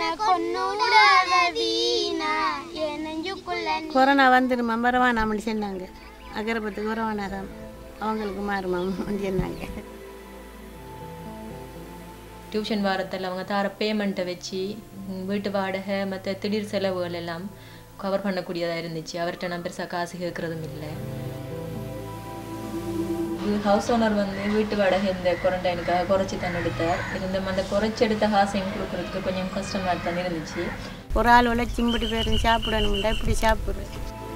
கொன்னுடாத வீணா என் நெஞ்சுக்குள்ள நீ கொரோனா வந்துடுமா வரவானாம்னு சொன்னாங்க அகரபத்துக்கு வரவானாராம் அவங்களுக்கு மாறுமாம்னு சொன்னாங்க டியூஷன் வாரத்தில் அவங்க தர பேமெண்ட்டை வச்சு ம், வீட்டு வாடகை மற்ற திடீர் செலவுகள் எல்லாம் கவர் பண்ணக்கூடியதாக இருந்துச்சு அவர்கிட்ட நான் பெருசாக காசு கேட்குறதும் இல்லை ஹவுஸ் ஓனர் வந்து வீட்டு வாடகை இந்த குவாரண்டைனுக்காக குறைச்சி தான் எடுத்தார் இருந்த அந்த குறைச்சி எடுத்த காசையும் கொடுக்கறதுக்கு கொஞ்சம் கஷ்டமாக தான் இருந்துச்சு ஒரு ஆள் உழைச்சி இப்படி பேரும் சாப்பிடணும்டா இப்படி சாப்பிட்றேன்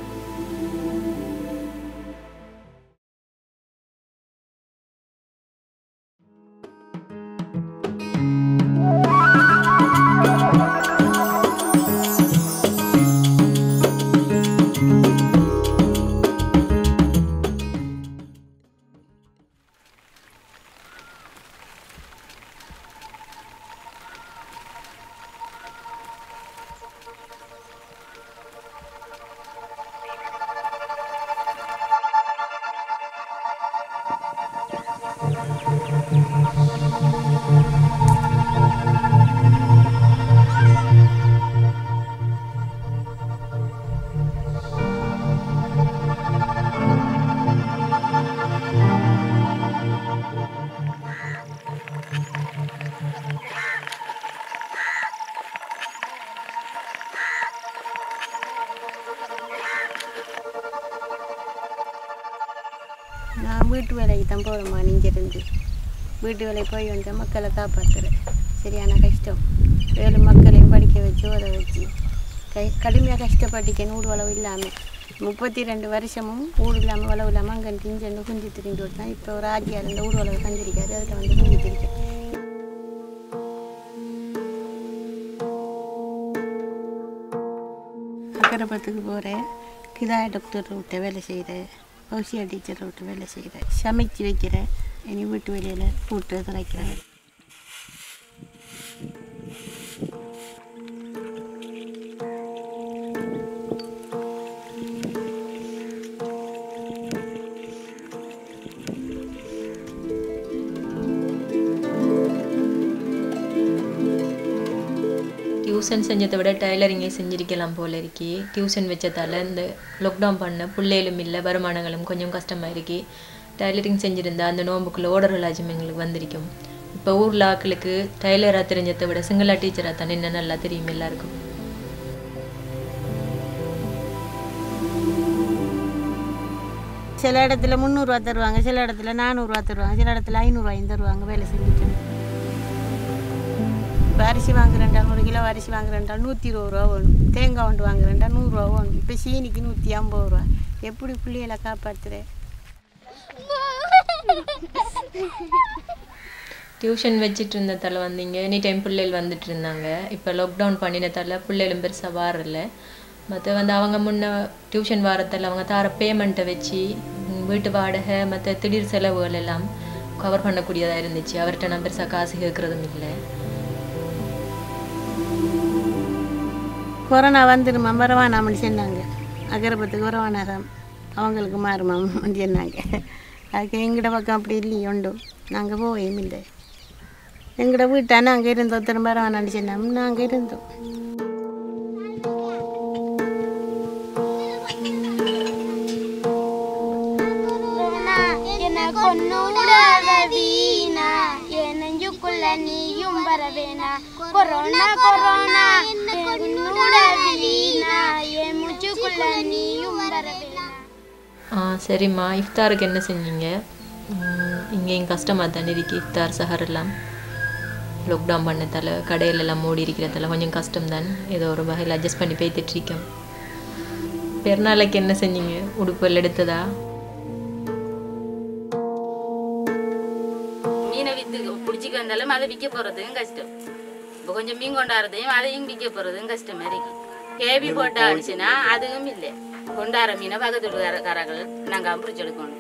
நான் வீட்டு வேலைக்கு தான் போகிறேம்மா இருந்து வீட்டு வேலைக்கு போய் வந்து மக்களை காப்பாற்றுறேன் சரியான கஷ்டம் ஏழு மக்களையும் படிக்க வச்சு உத வச்சு கை கடுமையாக கஷ்டப்பட்டுக்க நூறு உழவு இல்லாமல் முப்பத்தி ரெண்டு வருஷமும் ஊடு இல்லாமல் உழவு இல்லாமல் அங்கே திஞ்சண்டு குஞ்சு திரிஞ்சு தான் இப்போ ஒரு ஆஜியார் இந்த ஊடு உழவு தந்திருக்காரு அதில் வந்து குஞ்சு திரிக்கேன் அக்கரைப்பத்துக்கு போகிறேன் கிதாய டாக்டர் விட்ட வேலை செய்கிறேன் ஓசியா டீச்சர் விட்டு வேலை செய்கிறேன் சமைச்சு வைக்கிறேன் இனி வீட்டு வேலையில் கூட்டு துடைக்கிறேன் டியூஷன் செஞ்சதை விட டைலரிங்கே செஞ்சிருக்கலாம் போல இருக்கி டியூஷன் வச்சதால இந்த லாக்டவுன் பண்ண பிள்ளைகளும் இல்லை வருமானங்களும் கொஞ்சம் கஷ்டமாக இருக்கி டைலரிங் செஞ்சுருந்தா அந்த நோம்புக்குள்ள ஓடர் லாஜம் எங்களுக்கு வந்திருக்கும் இப்போ ஊரில் ஆக்களுக்கு டைலராக தெரிஞ்சதை விட சிங்களா டீச்சராக தானே இன்னும் நல்லா தெரியும் எல்லாருக்கும் சில இடத்துல முந்நூறுரூவா தருவாங்க சில இடத்துல நானூறுரூவா தருவாங்க சில இடத்துல ஐநூறுரூவாயும் தருவாங்க வேலை செஞ்சுட்டு இப்போ அரிசி வாங்குறேன்டா ஒரு கிலோ அரிசி வாங்குறேன்டா நூற்றி இருபது ரூபா வேணும் தேங்காய் ஒன்று வாங்குறேன்டா நூறுரூவா வேணும் இப்போ சீனிக்கு நூற்றி ஐம்பது ரூபா எப்படி பிள்ளைகளை காப்பாற்றுறேன் டியூஷன் வச்சுட்டு இருந்ததால வந்தீங்க எனி டைம் பிள்ளைகள் வந்துட்டு இருந்தாங்க இப்போ லாக்டவுன் பண்ணினதால பிள்ளைகளும் பெருசாக வாரல மற்ற வந்து அவங்க முன்ன டியூஷன் வாரத்தில் அவங்க தர பேமெண்ட்டை வச்சு ம், வீட்டு வாடகை மற்ற திடீர் செலவுகள் எல்லாம் கவர் பண்ணக்கூடியதாக இருந்துச்சு அவர்கிட்ட நான் பெருசாக காசு கேட்குறதும் இல்லை கொரோனா வந்துடுமா வரவானாம்னு சொன்னாங்க அகரபத்துக்கு வரவானாராம் அவங்களுக்கு மாறுமாம்னு சொன்னாங்க அதுக்கு எங்கட பக்கம் அப்படி இல்லையே உண்டு நாங்கள் போவோம் இல்லை எங்கட வீட்டான அங்கே இருந்தோம் திரும்ப வரவானான்னு சொன்னோம் நாங்கள் இருந்தோம் கொரோனா என்ன கொன்னுடாத வீணா என் நெஞ்சுக்குள்ள நீயும் வர வேணா கொரோனா கொரோனா என்ன கொன்னுடாத வீணா என் மூச்சுக்குள்ள நீயும் வர வேணா ஆ சரிம்மா இஃப்தாருக்கு என்ன செஞ்சீங்க ம், இங்கேயும் கஷ்டமாக தானே இருக்கு இஃப்தார் சஹர் எல்லாம் லாக்டவுன் பண்ணதால கடையில எல்லாம் மூடி இருக்கிறதால கொஞ்சம் கஷ்டம்தான் ஏதோ ஒரு வகையில் அட்ஜஸ்ட் பண்ணி போய்த்துட்டு இருக்கேன் பெருநாளைக்கு என்ன செஞ்சீங்க உடுப்புகள் எடுத்ததா மீனை வித்து பிடிச்சிக்கு வந்தாலும் அதை விற்க போகிறதுக்கும் கஷ்டம் இப்போ கொஞ்சம் மீன் கொண்டாடுறதையும் அதையும் விற்க போகிறதும் கஷ்டமா இருக்கு கேபி போட்டா அடிச்சுன்னா அதுவும் இல்லை கொண்டாடுற மீனை பக்கத்து காரர்கள் நாங்கள் பிடிச்சி எடுக்கணும்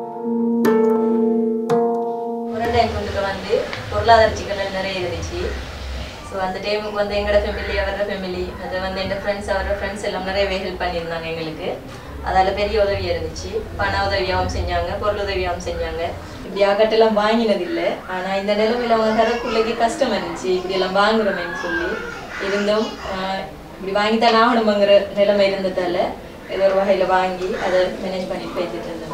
குழந்தைங்களுக்கு வந்து பொருளாதார சிக்கல்கள் நிறைய இருந்துச்சு ஸோ அந்த டைமுக்கு வந்து எங்களோட ஃபேமிலி அவரோட ஃபேமிலி அது வந்து எங்கள் ஃப்ரெண்ட்ஸ் அவரோட ஃப்ரெண்ட்ஸ் எல்லாம் நிறையவே ஹெல்ப் பண்ணியிருந்தாங்க எங்களுக்கு அதால பெரிய உதவியாக இருந்துச்சு பண உதவியாகவும் செஞ்சாங்க பொருள் உதவியாகவும் செஞ்சாங்க இப்படி ஆகட்டெல்லாம் வாங்கினது இல்லை ஆனால் இந்த நிலைமையில அவங்க தரக்குள்ளைக்கு கஷ்டம் இருந்துச்சு இப்படி எல்லாம் வாங்குறோமேன்னு சொல்லி இருந்தும் ஆஹ், இப்படி வாங்கித்தான் ஆகணுமங்கிற நிலைமை இருந்ததால ஏதோ ஒரு வகையில வாங்கி அதை மேனேஜ் பண்ணி பேசிட்டு இருந்தோம்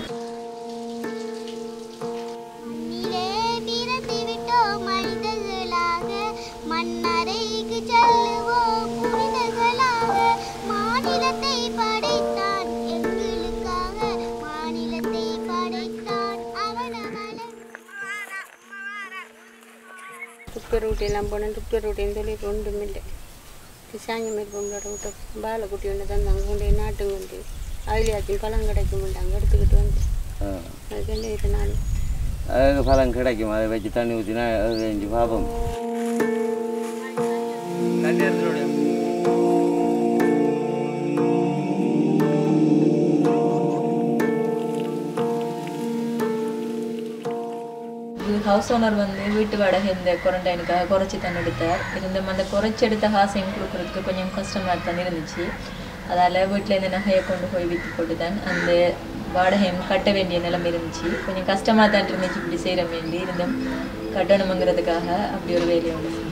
மண்ணிலே பிறந்து விட்டோம் மனிதர்களாக மண்ணறைக்கு செல்லுவோம் புனிதர்களாக மாநிலத்தை படைத்தான் எங்களுக்காக மாநிலத்தை படைத்தான் அவனவள துக்க ரூட் எல்லாம் போனேன் துக்க ரூட்டையும் சொல்லிட்டு ஒன்றும் இல்லை சாயமேல் பொங்கலோட விட்ட பாலக்குட்டி ஒன்று தந்தாங்க கொண்டு நாட்டும் கொண்டு அதுலேயாச்சும் பழம் கிடைக்கும் அங்கே எடுத்துக்கிட்டு வந்து அதுக்கு என்ன இது நான் அதுக்கு பழம் கிடைக்கும் அதை வச்சு தண்ணி ஊற்றினா அது செஞ்சு பார்ப்போம் இது ஹவுஸ் ஓனர் வந்து வீட்டு வாடகை இந்த குவாரண்டைனுக்காக குறைச்சி தான் எடுத்தார் இருந்தும் அந்த குறைச்சி எடுத்த காசையும் கொடுக்கறதுக்கு கொஞ்சம் கஷ்டமாக தான் இருந்துச்சு அதால் வீட்டில் இந்த நகையை கொண்டு போய் விற்று போட்டு தான் அந்த வாடகையும் கட்ட வேண்டிய நிலைமை இருந்துச்சு கொஞ்சம் கஷ்டமாக தான் இருந்துச்சு இப்படி செய்கிற வேண்டி இருந்தும் கட்டணுங்கிறதுக்காக அப்படி ஒரு வேலையை ஒன்று